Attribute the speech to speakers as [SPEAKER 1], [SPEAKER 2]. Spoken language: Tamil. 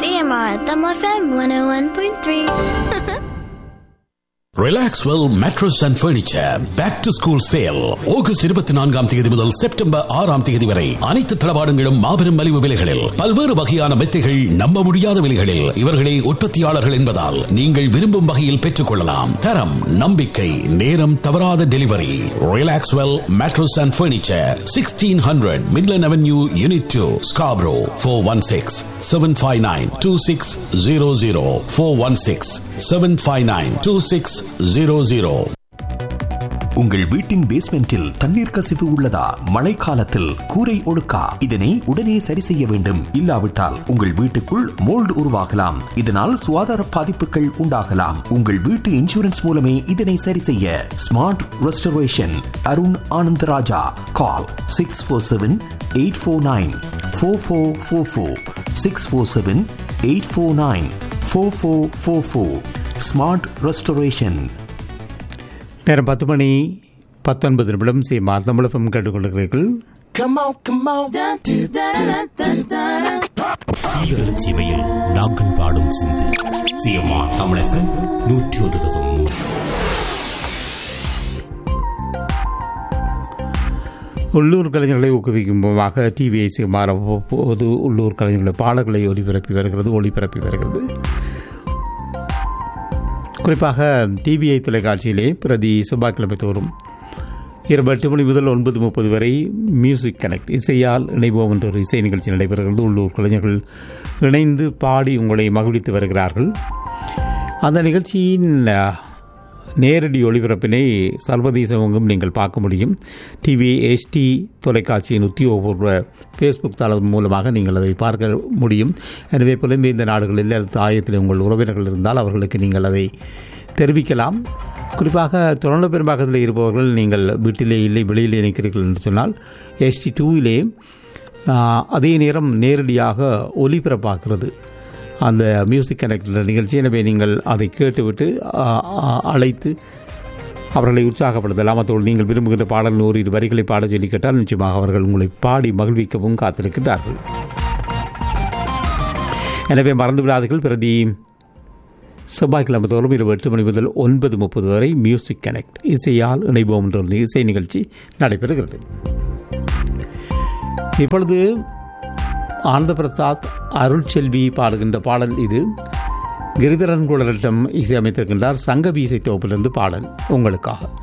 [SPEAKER 1] CMR, Tama FM 101.3.
[SPEAKER 2] Relaxwell mattress and furniture back to school sale August இருபத்தி நான்காம் தேதி முதல் செப்டம்பர் ஆறாம் தேதி வரை அனைத்து தளபாடங்களும் மாபெரும் மலிவு விலைகளில் பல்வேறு வகையான மெத்தைகள் நம்ப முடியாத விலைகளில் இவர்களே உற்பத்தியாளர்கள் என்பதால் நீங்கள் விரும்பும் வகையில் பெற்றுக் கொள்ளலாம் தரம் நம்பிக்கை நேரம் தவறாத delivery Relaxwell mattress and furniture sixteen hundred Midland avenue unit two Scarborough four one six seven five nine two six zero zero four one six seven five nine two six zero zero
[SPEAKER 3] உங்கள் வீட்டின் பேஸ்மெண்டில் தண்ணீர் கசிவு உள்ளதா மழைக்காலத்தில் கூரை ஒழுக்கா இதனை உடனே சரி செய்ய வேண்டும் இல்லாவிட்டால் உங்கள் வீட்டுக்குள் மோல்டு உருவாகலாம் இதனால் சுகாதார பாதிப்புகள் உண்டாகலாம் உங்கள் வீட்டு இன்சூரன்ஸ் மூலமே இதனை சரி செய்ய smart restoration Arun Anantharaja call six four seven eight four nine four four four four six four seven eight four nine four four four four smart restoration
[SPEAKER 4] நேரம் பத்து மணி பத்தொன்பது நிமிடம் சி மார்த்தமிழகம் கேட்டுக்கொண்டிருக்கிறீர்கள்
[SPEAKER 5] சீர்களும் சீமையில் நாங்கள் பாடும் சிந்து சிஎம்ஆ தமிழகம் நூற்றி ஒரு தசம் மூணு
[SPEAKER 4] உள்ளூர் கலைஞர்களை ஊக்குவிக்கும் விதமாக டிவிஐசி மாற போது உள்ளூர் கலைஞர்களுடைய பாடல்களை ஒளிபரப்பி வருகிறது ஒளிபரப்பி வருகிறது குறிப்பாக டிவிஐ தொலைக்காட்சியிலே பிரதி செவ்வாய்க்கிழமை தோறும் இரவு எட்டு மணி முதல் ஒன்பது முப்பது வரை மியூசிக் கனெக்ட் இசையால் இணைவோம் என்ற ஒரு இசை நிகழ்ச்சி நடைபெறுகிறது உள்ளூர் கலைஞர்கள் இணைந்து பாடி உங்களை மகிழ்வித்து வருகிறார்கள் அந்த நிகழ்ச்சியின் அஹ், நேரடி ஒளிபரப்பினை சர்வதேசமெங்கும் நீங்கள் பார்க்க முடியும் டிவி எஸ்டி தொலைக்காட்சியின் உத்தியோகபூர்வ ஃபேஸ்புக் தளம் மூலமாக நீங்கள் அதை பார்க்க முடியும் எனவே புலம்பெயர்ந்த நாடுகளில் அல்லது ஆயத்தில் உங்கள் உறவினர்கள் இருந்தால் அவர்களுக்கு நீங்கள் அதை தெரிவிக்கலாம் குறிப்பாக தொடர்ந்து பெரும்பாக்கத்தில் இருப்பவர்கள் நீங்கள் வீட்டிலே இல்லை வெளியிலே நிற்கிறீர்கள் என்று சொன்னால் எஸ்டி டூவிலே அதே நேரம் நேரடியாக ஒலிபரப்பாகிறது அந்த மியூசிக் கனெக்ட் நிகழ்ச்சி எனவே நீங்கள் அதை கேட்டுவிட்டு ஆ, ஆ, அழைத்து அவர்களை உற்சாகப்படுத்தலாம் அத்தோடு நீங்கள் விரும்புகின்ற பாடல் ஒரு இரு வரிகளை பாட சொல்லி கேட்டால் நிச்சயமாக அவர்கள் உங்களை பாடி மகிழ்விக்கவும் காத்திருக்கின்றார்கள் எனவே மறந்து விடாதீர்கள் பிரதி செவ்வாய்க்கிழமை தோறும் இரவு எட்டு மணி முதல் ஒன்பது முப்பது வரை மியூசிக் கனெக்ட் இசையால் இணைவோம் என்ற ஒரு இசை நிகழ்ச்சி நடைபெறுகிறது இப்பொழுது ஆனந்த பிரசாத் அருள்செல்வி பாடுகின்ற பாடல் இது கிரிதரன் குழலிடம் இசையமைத்திருக்கின்றார் சங்கபி இசை தொகுப்பிலிருந்து பாடல் உங்களுக்காக